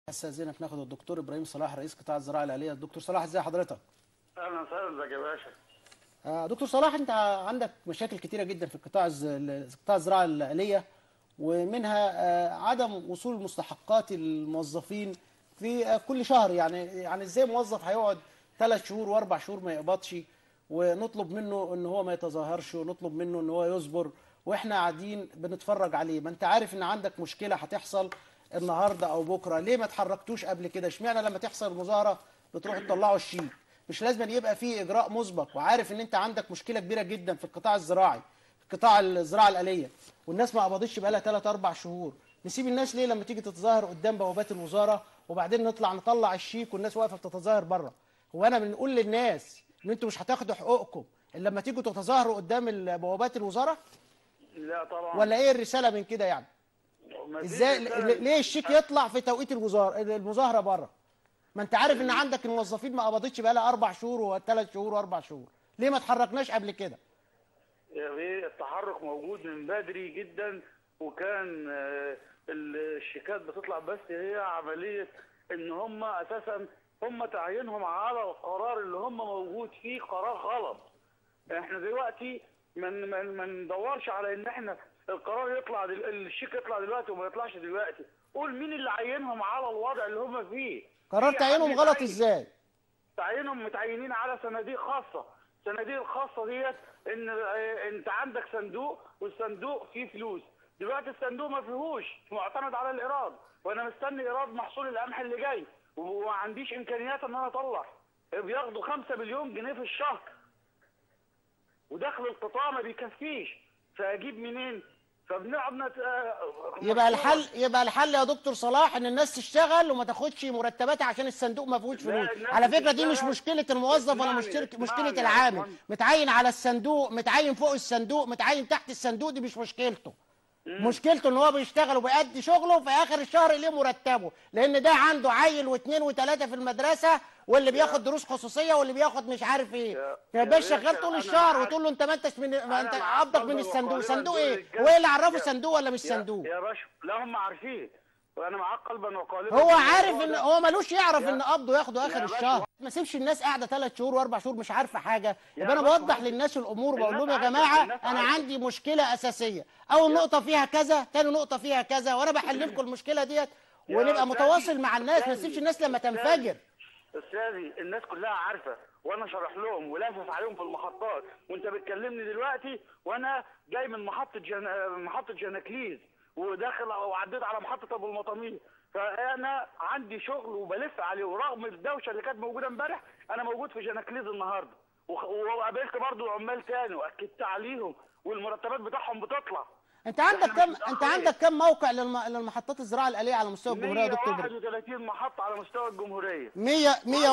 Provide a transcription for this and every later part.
استاذنك ناخد الدكتور ابراهيم صلاح رئيس قطاع الزراعه الاليه الدكتور صلاح ازي حضرتك اهلا وسهلا ازيك يا باشا آه، دكتور صلاح انت عندك مشاكل كتيره جدا في القطاع الز- قطاع الزراعه الاليه ومنها آه، عدم وصول مستحقات الموظفين في آه، كل شهر يعني يعني ازاي موظف هيقعد ثلاث شهور واربع شهور ما يقبضش ونطلب منه ان هو ما يتظاهرش ونطلب منه ان هو يصبر واحنا قاعدين بنتفرج عليه ما انت عارف ان عندك مشكله هتحصل النهارده او بكره ليه ما اتحركتوش قبل كده اشمعنى لما تحصل مظاهره بتروحوا تطلعوا الشيك مش لازم أن يبقى فيه اجراء مسبق وعارف ان انت عندك مشكله كبيره جدا في القطاع الزراعي قطاع الزراعه الاليه والناس ما قبضتش بقالها 3 4 شهور نسيب الناس ليه لما تيجي تتظاهر قدام بوابات الوزاره وبعدين نطلع نطلع الشيك والناس واقفه بتتظاهر بره هو انا بنقول للناس ان انتوا مش هتاخدوا حقوقكم الا لما تيجوا تتظاهروا قدام ال- بوابات الوزاره لا طبعا ولا ايه الرساله من كده يعني ما فيش ازاي رسالة. ل- ليه الشيك يطلع في توقيت الوزاره المظاهره بره ما انت عارف ان عندك الموظفين ما قبضتش بقالها اربع شهور وثلاث شهور واربع شهور ليه ما اتحركناش قبل كده يا بيه التحرك موجود من بدري جدا وكان آه، الشيكات بتطلع بس هي عمليه ان هم اساسا هم تعيينهم على القرار اللي هم موجود فيه قرار غلط احنا دلوقتي ما ما ما ندورش على ان احنا القرار يطلع دل... الشيك يطلع دلوقتي وما يطلعش دلوقتي قول مين اللي عينهم على الوضع اللي هم فيه قرار في تعيينهم حد غلط يتعين. ازاي تعيينهم متعينين على صناديق خاصة صناديق الخاصة ديت ان اه، انت عندك صندوق والصندوق فيه فلوس دلوقتي الصندوق ما فيهوش معتمد على الايراد وانا مستني ايراد محصول القمح اللي جاي وما عنديش امكانيات ان انا اطلع بياخدوا 5 مليون جنيه في الشهر ودخل القطاع ما بيكفيش فاجيب منين فبنقعد نت... اه، يبقى مشروع. الحل يبقى الحل يا دكتور صلاح ان الناس تشتغل وما تاخدش مرتباتها عشان الصندوق ما فيهوش لا، فلوس الناس على فكره دي مش تشتغل. مشكله الموظف ولا اسمعني، مشكله اسمعني مشكله يا العامل باشمهندس. متعين على الصندوق متعين فوق الصندوق متعين تحت الصندوق دي مش مشكلته مشكلته ان هو بيشتغل وبيأدي شغله وفي اخر الشهر ليه مرتبه لان ده عنده عيل واثنين وثلاثه في المدرسه واللي بياخد دروس خصوصيه واللي بياخد مش عارف ايه يا- يا يا باشا باشا، شغال طول أنا الشهر معاك. وتقول له انت ما انتش من ما أنا انت معاك قبضك من برضه الصندوق وقالبا صندوق دول ايه الرجالة- هو ايه اللي عرفه يا- صندوق ولا مش يا- صندوق يا باشا لا هم عارفين وانا معاك قلبا وقالبا هو في عارف الموضوع ان ده. هو ملوش يعرف يا- ان قبضه ياخده يا اخر باشا- الشهر ما سيبش الناس قاعده ثلاث شهور واربع شهور مش عارفه حاجه يا يبقى انا باشا بوضح عارف. للناس الامور وبقول لهم يا الناس عارفة، جماعه الناس انا عارفة. عندي مشكله اساسيه اول نقطه فيها كذا تاني نقطه فيها كذا وانا بحل لكم المشكله ديت يا ونبقى أستاذي، متواصل مع الناس ما أستاذي، تسيبش الناس لما أستاذي، تنفجر استاذي الناس كلها عارفه وانا شارح لهم ولافف عليهم في المحطات وانت بتكلمني دلوقتي وانا جاي من محطه جن... محطه جناكليز وداخل وعديت على محطه ابو المطامير فانا عندي شغل وبلف عليه ورغم الدوشه اللي كانت موجوده امبارح انا موجود في جناكليز النهارده وخ- وقابلت برضو عمال تاني واكدت عليهم والمرتبات بتاعهم بتطلع انت عندك إحنا كم مش انت متأخرين. عندك كم موقع للم... للمحطات الزراعه الاليه على مستوى الجمهوريه يا دكتور إبراهيم؟ 131 محطه على مستوى الجمهوريه 100 100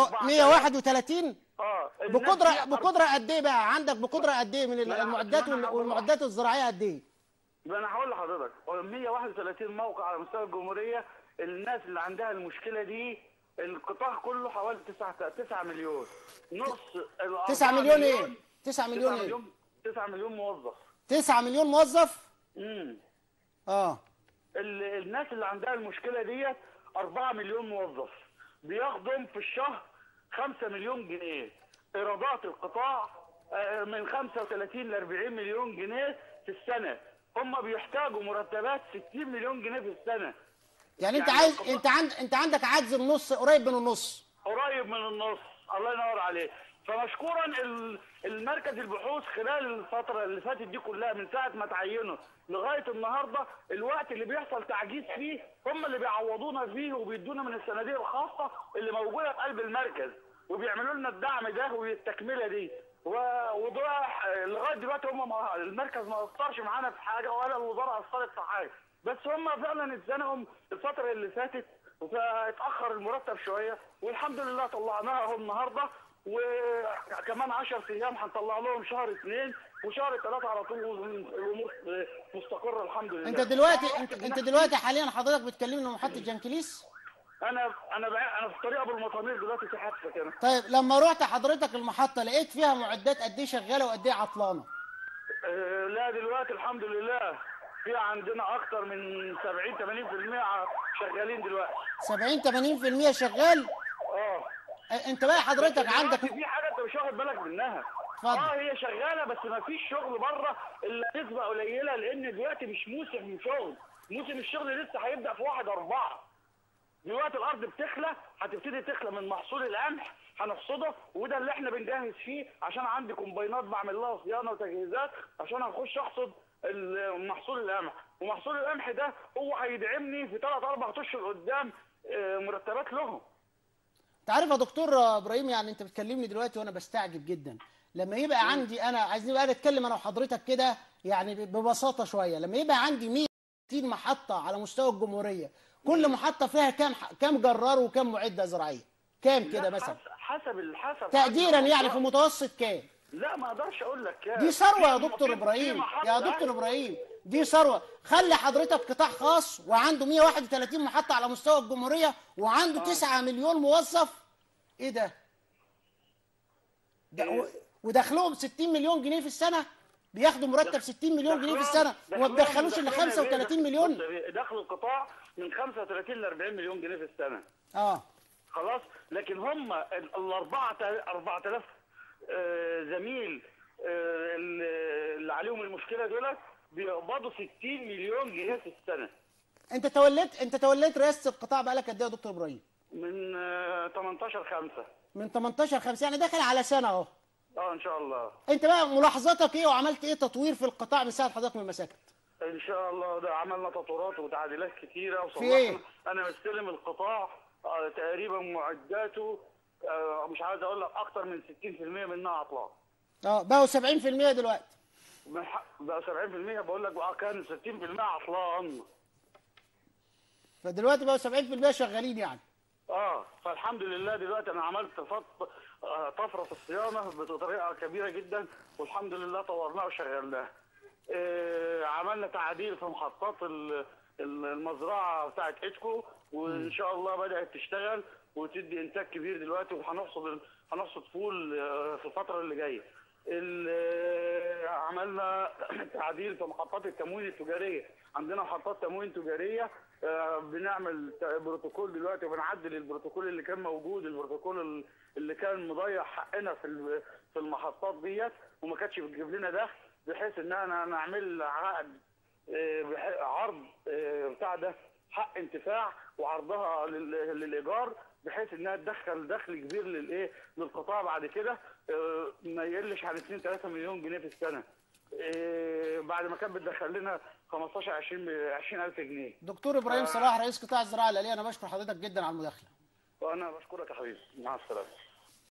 131 اه الناس بقدره دي بقدره قد ايه بقى عندك بقدره قد ايه من لا، المعدات ما أنا وال- هقول والمعدات الزراعيه قد ايه ما انا هقول لحضرتك هو 131 موقع على مستوى الجمهوريه الناس اللي عندها المشكله دي القطاع كله حوالي 9 9 مليون نص ال 9 4 مليون ايه 9 مليون 9 ايه مليون 9 مليون موظف 9 مليون موظف امم اه ال- الناس اللي عندها المشكله ديت 4 مليون موظف بياخدوا في الشهر 5 مليون جنيه ايرادات القطاع آه، من 35 ل 40 مليون جنيه في السنه هم بيحتاجوا مرتبات 60 مليون جنيه في السنه يعني انت يعني عايز القطاع- انت عند انت عندك عجز النص قريب من النص قريب من النص الله ينور عليه فمشكورا ال- المركز البحوث خلال الفتره اللي فاتت دي كلها من ساعه ما تعينوا لغايه النهارده الوقت اللي بيحصل تعجيز فيه هم اللي بيعوضونا فيه وبيدونا من الصناديق الخاصه اللي موجوده في قلب المركز وبيعملوا لنا الدعم ده والتكمله دي و- وده ح- لغايه دلوقتي هم ما المركز ما اثرش معانا في حاجه ولا الوزاره اثرت في حاجه بس هم فعلا اتزنقوا الفتره اللي فاتت فاتاخر المرتب شويه والحمد لله طلعناها اهو النهارده وكمان 10 ايام هنطلع لهم شهر اثنين وشهر ثلاثه على طول الامور مستقره الحمد لله انت دلوقتي انت انت دلوقتي حاليا حضرتك بتكلمني من محطه جنكليس انا انا بع- انا في طريق ابو المطامير دلوقتي في حادثه كده طيب لما رحت حضرتك المحطه لقيت فيها معدات قد ايه شغاله وقد ايه عطلانه آه، لا دلوقتي الحمد لله في عندنا اكتر من 70 80% ع- شغالين دلوقتي 70 80% شغال اه أ- انت بقى حضرتك عندك دلوقتي في حاجه انت مش واخد بالك منها اتفضل. اه هي شغاله بس ما فيش شغل بره الا نسبه قليله لان دلوقتي مش موسم شغل موسم الشغل لسه هيبدا في واحد أربعة دلوقتي الارض بتخلى هتبتدي تخلى من محصول القمح هنحصده وده اللي احنا بنجهز فيه عشان عندي كومباينات بعمل لها صيانه وتجهيزات عشان هنخش احصد ال- محصول القمح ومحصول القمح ده هو هيدعمني في ثلاث اربع اشهر قدام آه، مرتبات لهم انت عارف يا دكتور ابراهيم يعني انت بتكلمني دلوقتي وانا بستعجب جدا لما يبقى عندي انا عايزين بقى نتكلم انا وحضرتك كده يعني ب- ببساطه شويه لما يبقى عندي 160 محطه على مستوى الجمهوريه كل محطه فيها كام ح- كام جرار وكام معده زراعيه كام كده لا، مثلا حسب- حسب ال- حسب تقديرا حسب يعني في الموضوع. متوسط كام لا ما اقدرش اقول لك كام دي ثروه يا في- دكتور في- ابراهيم في محطة يا دكتور قاعدة. ابراهيم دي ثروه خلي حضرتك قطاع خاص وعنده 131 محطه على مستوى الجمهوريه وعنده 9 مليون موظف ايه ده ده و- ودخلهم 60 مليون جنيه في السنه بياخدوا مرتب 60 مليون جنيه في السنه وما دخلهم- بيدخلوش الا دخلهم يا بيه، 35 مليون بص، دخل القطاع من 35 ل 40 مليون جنيه في السنه اه خلاص لكن هم ال 4000 آه، زميل آه، اللي اللي عليهم المشكله دول بيقبضوا 60 مليون جنيه في السنه انت توليت انت توليت رئاسه القطاع بقالك قد ايه يا دكتور ابراهيم من آه، 18 5 من 18 5 يعني داخل على سنه اهو اه ان شاء الله انت بقى ملاحظاتك ايه وعملت ايه تطوير في القطاع من ساعه حضرتك من مسكت ان شاء الله ده عملنا تطورات وتعديلات كتيره في إيه؟ وصلحنا انا مستلم القطاع آه، تقريبا معداته آه، مش عايز اقول لك اكتر من 60% منها عطلان اه بقوا 70% دلوقتي من حق- بقى 70% بقول لك بقى كان 60% عطلان فدلوقتي بقوا 70% شغالين يعني اه فالحمد لله دلوقتي انا عملت فط... آه، طفره في الصيانه بطريقه كبيره جدا والحمد لله طورناها وشغلناها. آه عملنا تعديل في محطات ال- ال- المزرعه بتاعت اتكو وان شاء الله بدات تشتغل وتدي انتاج كبير دلوقتي وهنحصد ال- هنحصد فول آه، في الفتره اللي جايه. ال- آه، عملنا تعديل في محطات التموين التجاريه عندنا محطات تموين تجاريه آه، بنعمل ت- بروتوكول دلوقتي وبنعدل البروتوكول اللي كان موجود البروتوكول ال- اللي كان مضيع حقنا في ال- في المحطات ديت وما كانتش بتجيب لنا دخل بحيث ان انا نعمل عقد آه، بح- عرض آه، بتاع ده حق انتفاع وعرضها لل- للايجار بحيث انها تدخل دخل كبير للايه للقطاع بعد كده آه، ما يقلش عن 2 3 مليون جنيه في السنه آه، بعد ما كانت بتدخل لنا 15 20 20000 جنيه دكتور ابراهيم صلاح رئيس قطاع الزراعه الاليه انا بشكر حضرتك جدا على المداخله وانا بشكرك يا حبيبي مع السلامه